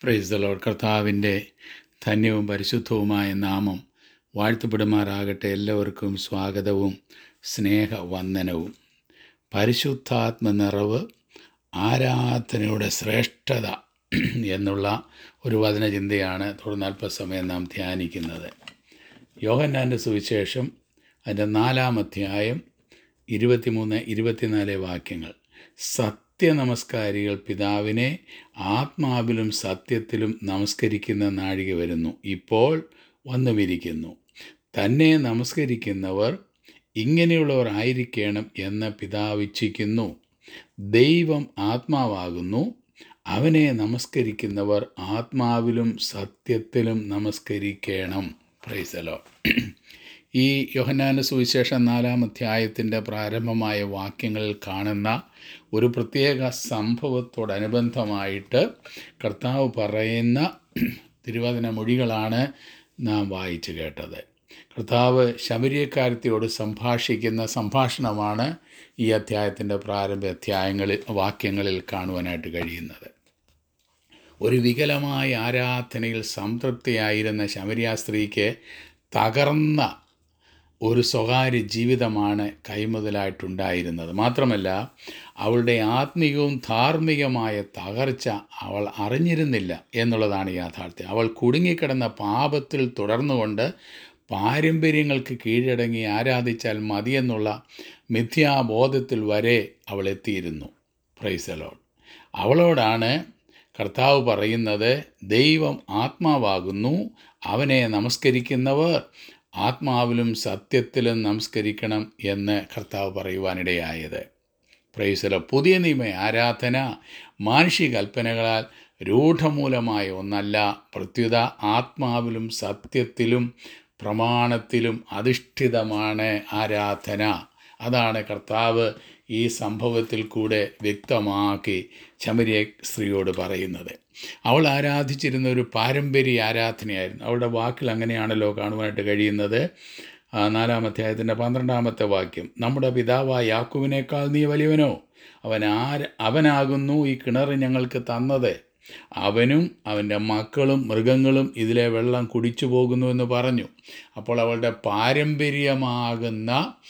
praise the Lord കർത്താവിൻ്റെ ധന്യവും പരിശുദ്ധവുമായ നാമം വാഴ്ത്തപ്പെടുമാറാകട്ടെ എല്ലാവർക്കും സ്വാഗതവും സ്നേഹവന്ദനവും പരിശുദ്ധാത്മ നിറവ് ആരാധനയുടെ ശ്രേഷ്ഠത എന്നുള്ള ഒരു വചനചിന്തയാണ് തുടർന്ന് അല്പസമയം നാം ധ്യാനിക്കുന്നത് യോഹന്നാൻ്റെ സുവിശേഷം അതിൻ്റെ നാലാം അധ്യായം ഇരുപത്തിമൂന്ന് ഇരുപത്തിനാല് വാക്യങ്ങൾ സത്യനമസ്കാരികൾ പിതാവിനെ ആത്മാവിലും സത്യത്തിലും നമസ്കരിക്കുന്ന നാഴിക വരുന്നു ഇപ്പോൾ വന്നുമിരിക്കുന്നു തന്നെ നമസ്കരിക്കുന്നവർ ഇങ്ങനെയുള്ളവർ ആയിരിക്കണം എന്ന് പിതാവ് ഇച്ഛിക്കുന്നു ദൈവം ആത്മാവാകുന്നു അവനെ നമസ്കരിക്കുന്നവർ ആത്മാവിലും സത്യത്തിലും നമസ്കരിക്കണം പ്രൈസലോ ഈ യോഹന്നാന സുവിശേഷം നാലാം അധ്യായത്തിൻ്റെ പ്രാരംഭമായ വാക്യങ്ങളിൽ കാണുന്ന ഒരു പ്രത്യേക സംഭവത്തോടനുബന്ധമായിട്ട് കർത്താവ് പറയുന്ന തിരുവചന മൊഴികളാണ് നാം വായിച്ചു കേട്ടത് കർത്താവ് ശബരിയക്കാരത്തിയോട് സംഭാഷിക്കുന്ന സംഭാഷണമാണ് ഈ അധ്യായത്തിൻ്റെ പ്രാരംഭ അധ്യായങ്ങളിൽ വാക്യങ്ങളിൽ കാണുവാനായിട്ട് കഴിയുന്നത് ഒരു വികലമായ ആരാധനയിൽ സംതൃപ്തിയായിരുന്ന ശമരിയ സ്ത്രീക്ക് തകർന്ന ഒരു സ്വകാര്യ ജീവിതമാണ് കൈമുതലായിട്ടുണ്ടായിരുന്നത് മാത്രമല്ല അവളുടെ ആത്മീയവും ധാർമ്മികമായ തകർച്ച അവൾ അറിഞ്ഞിരുന്നില്ല എന്നുള്ളതാണ് യാഥാർത്ഥ്യം അവൾ കുടുങ്ങിക്കിടന്ന പാപത്തിൽ തുടർന്നുകൊണ്ട് പാരമ്പര്യങ്ങൾക്ക് കീഴടങ്ങി ആരാധിച്ചാൽ മതിയെന്നുള്ള മിഥ്യാബോധത്തിൽ വരെ അവൾ എത്തിയിരുന്നു പ്രൈസലോൺ അവളോടാണ് കർത്താവ് പറയുന്നത് ദൈവം ആത്മാവാകുന്നു അവനെ നമസ്കരിക്കുന്നവർ ആത്മാവിലും സത്യത്തിലും നമസ്കരിക്കണം എന്ന് കർത്താവ് പറയുവാനിടയായത് പ്രൈസല പുതിയ നിയമ ആരാധന മാനുഷിക കൽപ്പനകളാൽ രൂഢമൂലമായ ഒന്നല്ല പ്രത്യുത ആത്മാവിലും സത്യത്തിലും പ്രമാണത്തിലും അധിഷ്ഠിതമാണ് ആരാധന അതാണ് കർത്താവ് ഈ സംഭവത്തിൽ കൂടെ വ്യക്തമാക്കി ശമരിയ സ്ത്രീയോട് പറയുന്നത് അവൾ ആരാധിച്ചിരുന്ന ഒരു പാരമ്പര്യ ആരാധനയായിരുന്നു അവളുടെ വാക്കിൽ അങ്ങനെയാണല്ലോ കാണുവാനായിട്ട് കഴിയുന്നത് നാലാം അധ്യായത്തിൻ്റെ പന്ത്രണ്ടാമത്തെ വാക്യം നമ്മുടെ പിതാവായ യാക്കുവിനേക്കാൾ നീ വലിയവനോ അവൻ ആര അവനാകുന്നു ഈ കിണർ ഞങ്ങൾക്ക് തന്നത് അവനും അവൻ്റെ മക്കളും മൃഗങ്ങളും ഇതിലെ വെള്ളം കുടിച്ചു പോകുന്നുവെന്ന് പറഞ്ഞു അപ്പോൾ അവളുടെ പാരമ്പര്യമാകുന്ന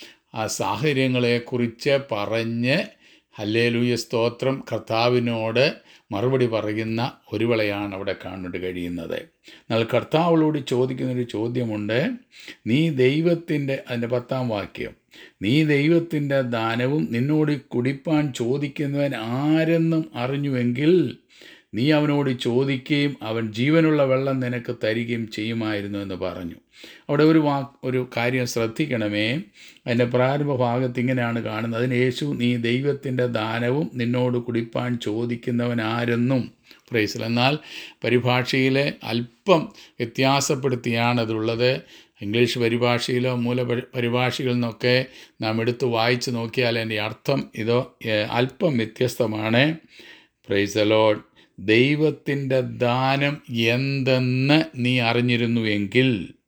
ആ സാഹചര്യങ്ങളെക്കുറിച്ച് പറഞ്ഞ് ഹല്ലേലൂയ സ്തോത്രം കർത്താവിനോട് മറുപടി പറയുന്ന ഒരുവളെയാണ് അവിടെ കാണുന്നത് കഴിയുന്നത് എന്നാൽ കർത്താവളോട് ചോദിക്കുന്നൊരു ചോദ്യമുണ്ട് നീ ദൈവത്തിൻ്റെ അതിൻ്റെ പത്താം വാക്യം നീ ദൈവത്തിൻ്റെ ദാനവും നിന്നോട് കുടിപ്പാൻ ചോദിക്കുന്നവൻ ആരെന്നും അറിഞ്ഞുവെങ്കിൽ നീ അവനോട് ചോദിക്കുകയും അവൻ ജീവനുള്ള വെള്ളം നിനക്ക് തരികയും ചെയ്യുമായിരുന്നു എന്ന് പറഞ്ഞു അവിടെ ഒരു വാ ഒരു കാര്യം ശ്രദ്ധിക്കണമേ അതിൻ്റെ പ്രാരംഭ ഭാഗത്ത് ഇങ്ങനെയാണ് കാണുന്നത് അതിന് യേശു നീ ദൈവത്തിൻ്റെ ദാനവും നിന്നോട് കുടിപ്പാൻ ചോദിക്കുന്നവൻ ആരെന്നും പ്രൈസിൽ എന്നാൽ പരിഭാഷയിൽ അല്പം വ്യത്യാസപ്പെടുത്തിയാണ് അതുള്ളത് ഇംഗ്ലീഷ് പരിഭാഷയിലോ മൂല പരിഭാഷകളിൽ നിന്നൊക്കെ നാം എടുത്ത് വായിച്ച് നോക്കിയാൽ എൻ്റെ അർത്ഥം ഇതോ അല്പം വ്യത്യസ്തമാണ് പ്രൈസലോഡ് ദൈവത്തിൻ്റെ ദാനം എന്തെന്ന് നീ അറിഞ്ഞിരുന്നുവെങ്കിൽ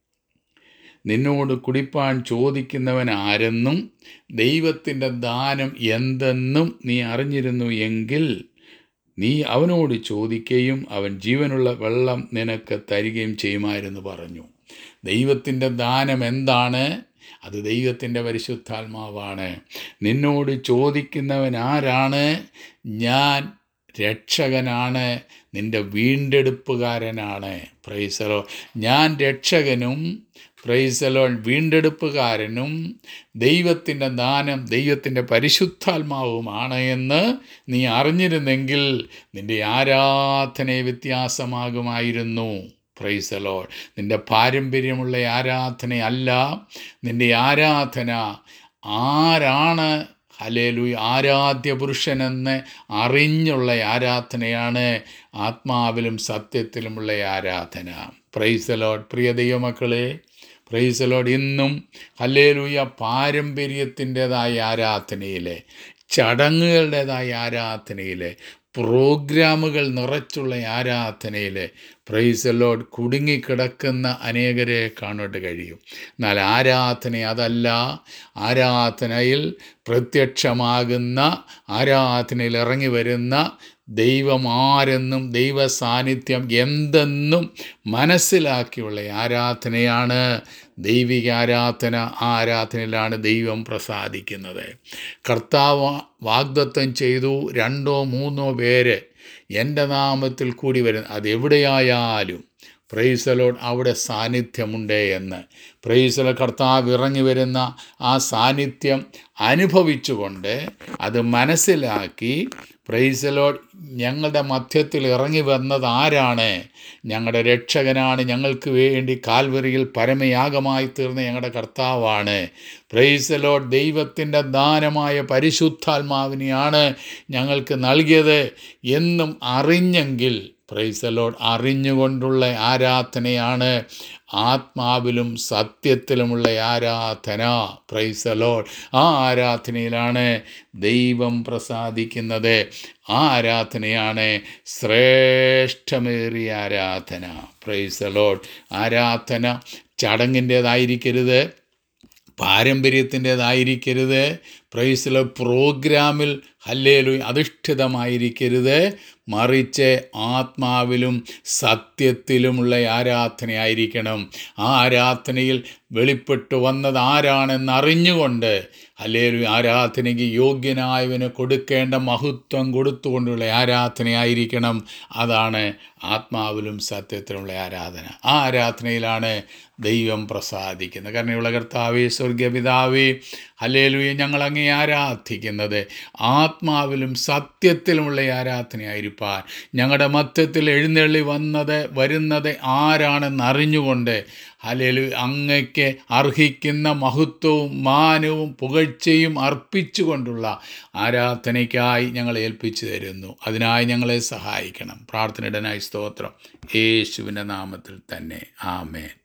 നിന്നോട് കുടിപ്പാൻ ചോദിക്കുന്നവൻ ആരെന്നും ദൈവത്തിൻ്റെ ദാനം എന്തെന്നും നീ അറിഞ്ഞിരുന്നു എങ്കിൽ നീ അവനോട് ചോദിക്കുകയും അവൻ ജീവനുള്ള വെള്ളം നിനക്ക് തരികയും ചെയ്യുമായിരുന്നു പറഞ്ഞു ദൈവത്തിൻ്റെ ദാനം എന്താണ് അത് ദൈവത്തിൻ്റെ പരിശുദ്ധാത്മാവാണ് നിന്നോട് ചോദിക്കുന്നവൻ ആരാണ് ഞാൻ രക്ഷകനാണ് നിൻ്റെ വീണ്ടെടുപ്പുകാരനാണ് പ്രൈസലോ ഞാൻ രക്ഷകനും പ്രൈസലോ വീണ്ടെടുപ്പുകാരനും ദൈവത്തിൻ്റെ ദാനം ദൈവത്തിൻ്റെ പരിശുദ്ധാത്മാവുമാണ് എന്ന് നീ അറിഞ്ഞിരുന്നെങ്കിൽ നിൻ്റെ ആരാധന വ്യത്യാസമാകുമായിരുന്നു പ്രൈസലോ നിൻ്റെ പാരമ്പര്യമുള്ള ആരാധനയല്ല നിൻ്റെ ആരാധന ആരാണ് ഹലേലു ആരാധ്യ പുരുഷനെന്ന് അറിഞ്ഞുള്ള ആരാധനയാണ് ആത്മാവിലും സത്യത്തിലുമുള്ള ആരാധന പ്രൈസലോഡ് പ്രിയ ദൈവമക്കളെ പ്രൈസലോഡ് ഇന്നും ഹല്ലേലൂയ പാരമ്പര്യത്തിൻ്റെതായ ആരാധനയിലെ ചടങ്ങുകളുടേതായ ആരാധനയിലെ പ്രോഗ്രാമുകൾ നിറച്ചുള്ള ആരാധനയിൽ പ്രൈസലോഡ് കുടുങ്ങിക്കിടക്കുന്ന അനേകരെ കാണാട്ട് കഴിയും എന്നാൽ ആരാധന അതല്ല ആരാധനയിൽ പ്രത്യക്ഷമാകുന്ന ആരാധനയിൽ ഇറങ്ങി വരുന്ന ദൈവം ആരെന്നും ദൈവ സാന്നിധ്യം എന്തെന്നും മനസ്സിലാക്കിയുള്ള ആരാധനയാണ് ദൈവിക ആരാധന ആ ആരാധനയിലാണ് ദൈവം പ്രസാദിക്കുന്നത് കർത്താവ് വാഗ്ദത്തം ചെയ്തു രണ്ടോ മൂന്നോ പേര് എൻ്റെ നാമത്തിൽ കൂടി വരുന്ന അതെവിടെയായാലും പ്രൈസലോട് അവിടെ സാന്നിധ്യമുണ്ട് എന്ന് പ്രൈസല കർത്താവ് ഇറങ്ങി വരുന്ന ആ സാന്നിധ്യം അനുഭവിച്ചുകൊണ്ട് അത് മനസ്സിലാക്കി പ്രൈസലോട് ഞങ്ങളുടെ മധ്യത്തിൽ ഇറങ്ങി വന്നത് ആരാണ് ഞങ്ങളുടെ രക്ഷകനാണ് ഞങ്ങൾക്ക് വേണ്ടി കാൽവരിയിൽ പരമയാഗമായി തീർന്ന ഞങ്ങളുടെ കർത്താവാണ് പ്രൈസലോട് ദൈവത്തിൻ്റെ ദാനമായ പരിശുദ്ധാത്മാവിനെയാണ് ഞങ്ങൾക്ക് നൽകിയത് എന്നും അറിഞ്ഞെങ്കിൽ പ്രൈസലോട് അറിഞ്ഞുകൊണ്ടുള്ള ആരാധനയാണ് ആത്മാവിലും സത്യത്തിലുമുള്ള ആരാധന പ്രൈസലോട് ആ ആരാധനയിലാണ് ദൈവം പ്രസാദിക്കുന്നത് ആ ആരാധനയാണ് ശ്രേഷ്ഠമേറിയ ആരാധന പ്രൈസലോട് ആരാധന ചടങ്ങിൻ്റേതായിരിക്കരുത് പാരമ്പര്യത്തിൻ്റേതായിരിക്കരുത് പ്രൈസിലെ പ്രോഗ്രാമിൽ ഹല്ലേലു അധിഷ്ഠിതമായിരിക്കരുത് മറിച്ച് ആത്മാവിലും സത്യത്തിലുമുള്ള ആരാധനയായിരിക്കണം ആ ആരാധനയിൽ വെളിപ്പെട്ടു വന്നത് ആരാണെന്ന് അറിഞ്ഞുകൊണ്ട് ഹല്ലേലു ആരാധനയ്ക്ക് യോഗ്യനായവന് കൊടുക്കേണ്ട മഹത്വം കൊടുത്തുകൊണ്ടുള്ള ആരാധനയായിരിക്കണം അതാണ് ആത്മാവിലും സത്യത്തിലുമുള്ള ആരാധന ആ ആരാധനയിലാണ് ദൈവം പ്രസാദിക്കുന്നത് കരുണയുള്ള കർത്താവേ സ്വർഗപിതാവേ ഹല്ലേലൂയ ഞങ്ങൾ അങ്ങേ ആരാധിക്കുന്നത് ആത്മാവിലും സത്യത്തിലുമുള്ള ആരാധനയായിരിക്കാൻ ഞങ്ങളുടെ മധ്യത്തിൽ എഴുന്നള്ളി വന്നത് വരുന്നത് ആരാണെന്ന് അറിഞ്ഞുകൊണ്ട് ഹലേലു അങ്ങയ്ക്ക് അർഹിക്കുന്ന മഹത്വവും മാനവും പുകഴ്ചയും അർപ്പിച്ചുകൊണ്ടുള്ള ആരാധനയ്ക്കായി ഞങ്ങളെ ഏൽപ്പിച്ചു തരുന്നു അതിനായി ഞങ്ങളെ സഹായിക്കണം പ്രാർത്ഥനയുടനായി സ്തോത്രം യേശുവിൻ്റെ നാമത്തിൽ തന്നെ ആമേൻ